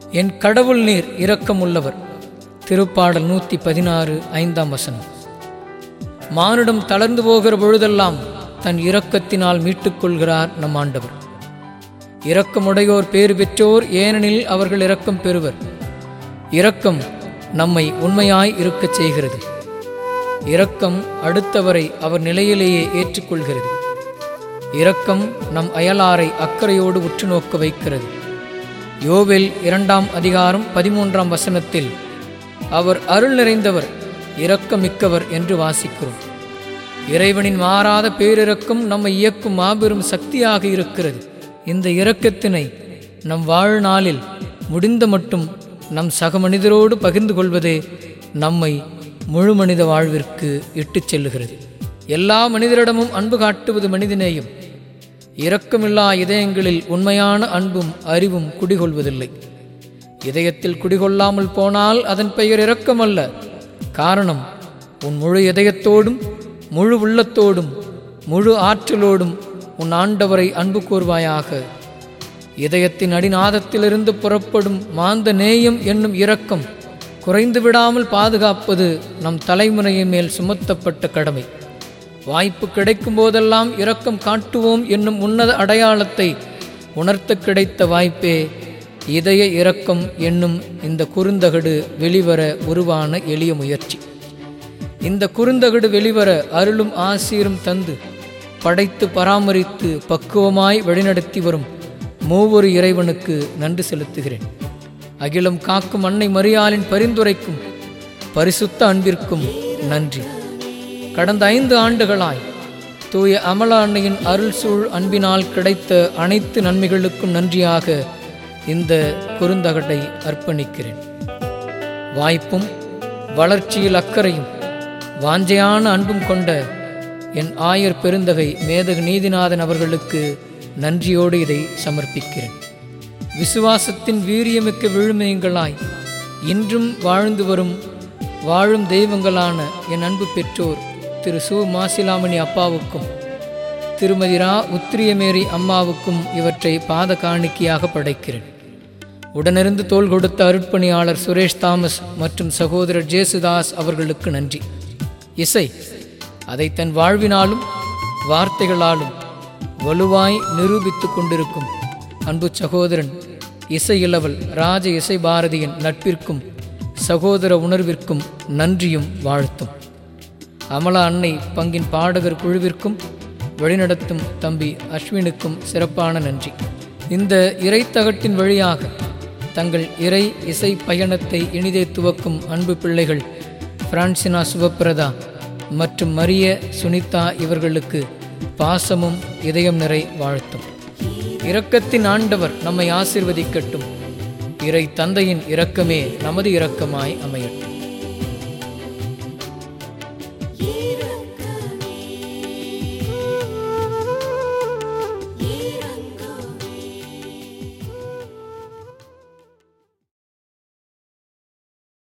என் கடவுள் நீர் இரக்கமுள்ளவர் திருப்பாடல் நூற்றி பதினாறு ஐந்தாம் வசனம் மானுடம் தளர்ந்து போகிற பொழுதெல்லாம் தன் இரக்கத்தினால் மீட்டுக்கொள்கிறார் நம் ஆண்டவர் இரக்கமுடையோர் பேறு பெற்றோர் ஏனெனில் அவர்கள் இரக்கம் பெறுவர் இரக்கம் நம்மை உண்மையாய் இருக்கச் செய்கிறது இரக்கம் அடுத்தவரை அவர் நிலையிலேயே ஏற்றுக்கொள்கிறது இரக்கம் நம் அயலாரை அக்கறையோடு உற்று நோக்க வைக்கிறது யோவேல் இரண்டாம் அதிகாரம் பதிமூன்றாம் வசனத்தில் அவர் அருள் நிறைந்தவர் இரக்கமிக்கவர் என்று வாசிக்கிறோம் இறைவனின் மாறாத பேரிரக்கம் நம்மை இயக்கும் மாபெரும் சக்தியாக இருக்கிறது இந்த இரக்கத்தினை நம் வாழ்நாளில் முடிந்த மட்டும் நம் சக மனிதரோடு பகிர்ந்து கொள்வதே நம்மை முழு மனித வாழ்விற்கு இட்டுச் செல்லுகிறது எல்லா மனிதரிடமும் அன்பு காட்டுவது மனிதநேயம் இரக்கமில்லா இதயங்களில் உண்மையான அன்பும் அறிவும் குடிகொள்வதில்லை இதயத்தில் குடிகொள்ளாமல் போனால் அதன் பெயர் இரக்கமல்ல காரணம் உன் முழு இதயத்தோடும் முழு உள்ளத்தோடும் முழு ஆற்றலோடும் உன் ஆண்டவரை அன்பு கூர்வாயாக இதயத்தின் அடிநாதத்திலிருந்து புறப்படும் மாந்த நேயம் என்னும் இரக்கம் குறைந்து விடாமல் பாதுகாப்பது நம் தலைமுறையின் மேல் சுமத்தப்பட்ட கடமை வாய்ப்பு கிடைக்கும் போதெல்லாம் இரக்கம் காட்டுவோம் என்னும் உன்னத அடையாளத்தை உணர்த்த கிடைத்த வாய்ப்பே இதய இரக்கம் என்னும் இந்த குறுந்தகடு வெளிவர உருவான எளிய முயற்சி இந்த குறுந்தகடு வெளிவர அருளும் ஆசீரும் தந்து படைத்து பராமரித்து பக்குவமாய் வழிநடத்தி வரும் மூவொரு இறைவனுக்கு நன்றி செலுத்துகிறேன் அகிலம் காக்கும் அன்னை மரியாளின் பரிந்துரைக்கும் பரிசுத்த அன்பிற்கும் நன்றி கடந்த ஐந்து ஆண்டுகளாய் தூய அமலா அன்னையின் அருள் சூழ் அன்பினால் கிடைத்த அனைத்து நன்மைகளுக்கும் நன்றியாக இந்த குறுந்தகட்டை அர்ப்பணிக்கிறேன் வாய்ப்பும் வளர்ச்சியில் அக்கறையும் வாஞ்சையான அன்பும் கொண்ட என் ஆயர் பெருந்தகை மேதகு நீதிநாதன் அவர்களுக்கு நன்றியோடு இதை சமர்ப்பிக்கிறேன் விசுவாசத்தின் வீரியமிக்க விழுமியங்களாய் இன்றும் வாழ்ந்து வரும் வாழும் தெய்வங்களான என் அன்பு பெற்றோர் திரு சு மாசிலாமணி அப்பாவுக்கும் திருமதி ரா உத்திரியமேரி அம்மாவுக்கும் இவற்றை பாத காணிக்கையாக படைக்கிறேன் உடனிருந்து தோள் கொடுத்த அருட்பணியாளர் சுரேஷ் தாமஸ் மற்றும் சகோதரர் ஜேசுதாஸ் அவர்களுக்கு நன்றி இசை அதை தன் வாழ்வினாலும் வார்த்தைகளாலும் வலுவாய் நிரூபித்துக் கொண்டிருக்கும் அன்பு சகோதரன் இசை இளவல் ராஜ இசை பாரதியின் நட்பிற்கும் சகோதர உணர்விற்கும் நன்றியும் வாழ்த்தும் அமலா அன்னை பங்கின் பாடகர் குழுவிற்கும் வழிநடத்தும் தம்பி அஸ்வினுக்கும் சிறப்பான நன்றி இந்த இறைத்தகட்டின் வழியாக தங்கள் இறை இசை பயணத்தை இனிதே துவக்கும் அன்பு பிள்ளைகள் பிரான்சினா சுபப்பிரதா மற்றும் மரிய சுனிதா இவர்களுக்கு பாசமும் இதயம் நிறை வாழ்த்தும் இரக்கத்தின் ஆண்டவர் நம்மை ஆசிர்வதிக்கட்டும் இறை தந்தையின் இரக்கமே நமது இரக்கமாய் அமையட்டும்